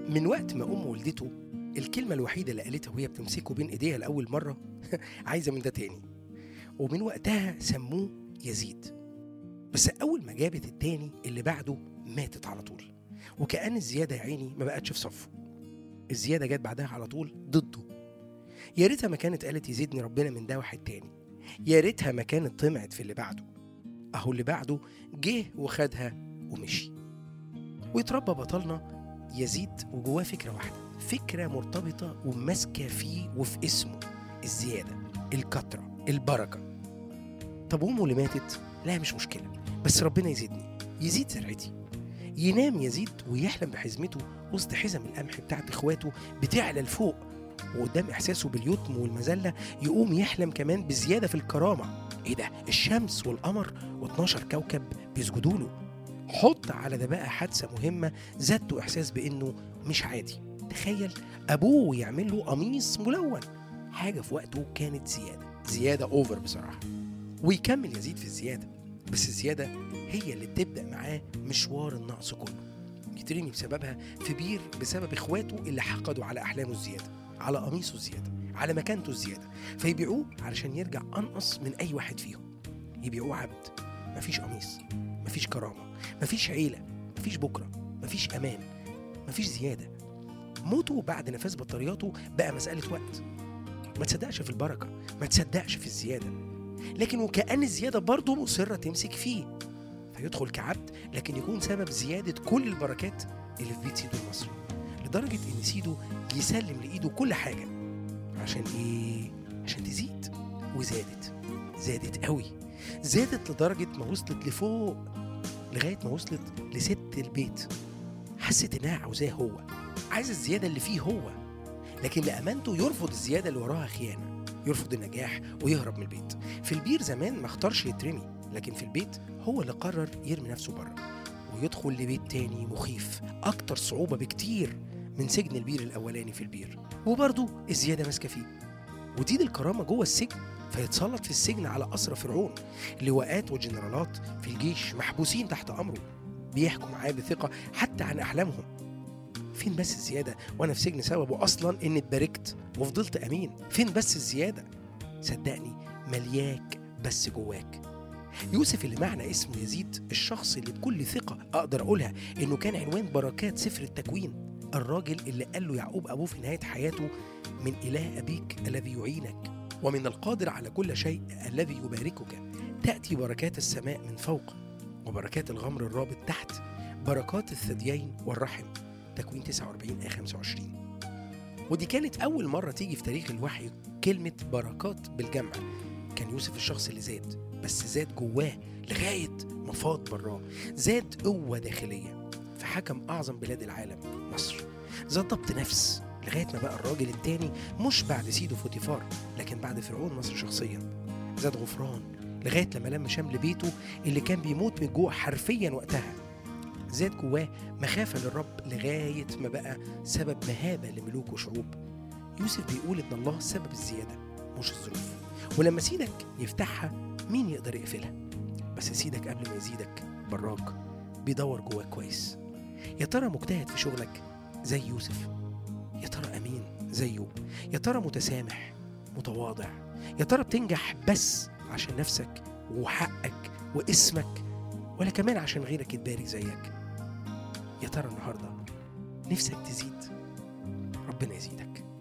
من وقت ما أم ولدته الكلمة الوحيدة اللي قالتها وهي بتمسكه بين إيديها لأول مرة عايزة من ده تاني ومن وقتها سموه يزيد بس أول ما جابت التاني اللي بعده ماتت على طول وكأن الزيادة يا عيني ما بقتش في صفه الزيادة جت بعدها على طول ضده يا ريتها ما كانت قالت يزيدني ربنا من ده واحد تاني يا ريتها ما كانت طمعت في اللي بعده أهو اللي بعده جه وخدها ومشي ويتربى بطلنا يزيد وجواه فكرة واحدة فكرة مرتبطة وماسكة فيه وفي اسمه الزيادة الكترة البركة طب أمه اللي ماتت لا مش مشكلة بس ربنا يزيدني يزيد زرعتي ينام يزيد ويحلم بحزمته وسط حزم القمح بتاعت اخواته بتعلى لفوق وقدام احساسه باليتم والمذله يقوم يحلم كمان بزياده في الكرامه ايه ده الشمس والقمر و12 كوكب بيسجدوا له حط على ده بقى حادثه مهمه زادته احساس بانه مش عادي تخيل ابوه يعمل له قميص ملون حاجه في وقته كانت زياده زياده اوفر بصراحه ويكمل يزيد في الزياده بس الزياده هي اللي بتبدا معاه مشوار النقص كله يترمي بسببها في بير بسبب اخواته اللي حقدوا على احلامه الزياده على قميصه الزياده على مكانته الزياده فيبيعوه علشان يرجع انقص من اي واحد فيهم يبيعوه عبد مفيش قميص مفيش كرامه مفيش عيله مفيش بكره مفيش امان مفيش زياده موته بعد نفاذ بطارياته بقى مساله وقت ما تصدقش في البركه ما تصدقش في الزياده لكن وكأن الزيادة برضه مصرة تمسك فيه فيدخل كعبد لكن يكون سبب زيادة كل البركات اللي في بيت سيدو المصري لدرجة إن سيدو يسلم لإيده كل حاجة عشان إيه؟ عشان تزيد وزادت زادت قوي زادت لدرجة ما وصلت لفوق لغاية ما وصلت لست البيت حست إنها عاوزاه هو عايز الزيادة اللي فيه هو لكن لأمانته يرفض الزيادة اللي وراها خيانة يرفض النجاح ويهرب من البيت في البير زمان ما اختارش يترمي لكن في البيت هو اللي قرر يرمي نفسه بره ويدخل لبيت تاني مخيف أكتر صعوبة بكتير من سجن البير الأولاني في البير وبرضه الزيادة ماسكة فيه ودين الكرامة جوه السجن فيتسلط في السجن على أسرى فرعون لواءات وجنرالات في الجيش محبوسين تحت أمره بيحكوا معاه بثقة حتى عن أحلامهم فين بس الزيادة وأنا في سجن سببه أصلا إني اتباركت وفضلت أمين فين بس الزيادة صدقني ملياك بس جواك يوسف اللي معنى اسمه يزيد الشخص اللي بكل ثقة أقدر أقولها إنه كان عنوان بركات سفر التكوين الراجل اللي قال له يعقوب أبوه في نهاية حياته من إله أبيك الذي يعينك ومن القادر على كل شيء الذي يباركك تأتي بركات السماء من فوق وبركات الغمر الرابط تحت بركات الثديين والرحم تكوين 49 آية 25 ودي كانت أول مرة تيجي في تاريخ الوحي كلمة بركات بالجمع كان يوسف الشخص اللي زاد بس زاد جواه لغاية ما فاض براه زاد قوة داخلية فحكم أعظم بلاد العالم مصر زاد ضبط نفس لغاية ما بقى الراجل التاني مش بعد سيده فوتيفار لكن بعد فرعون مصر شخصيا زاد غفران لغاية لما لم شمل بيته اللي كان بيموت من الجوع حرفيا وقتها زاد جواه مخافة للرب لغاية ما بقى سبب مهابة لملوك وشعوب يوسف بيقول إن الله سبب الزيادة مش الظروف ولما سيدك يفتحها مين يقدر يقفلها بس سيدك قبل ما يزيدك براك بيدور جواك كويس يا ترى مجتهد في شغلك زي يوسف يا ترى أمين زيه يا ترى متسامح متواضع يا ترى بتنجح بس عشان نفسك وحقك واسمك ولا كمان عشان غيرك يتبارك زيك يا ترى النهارده نفسك تزيد ربنا يزيدك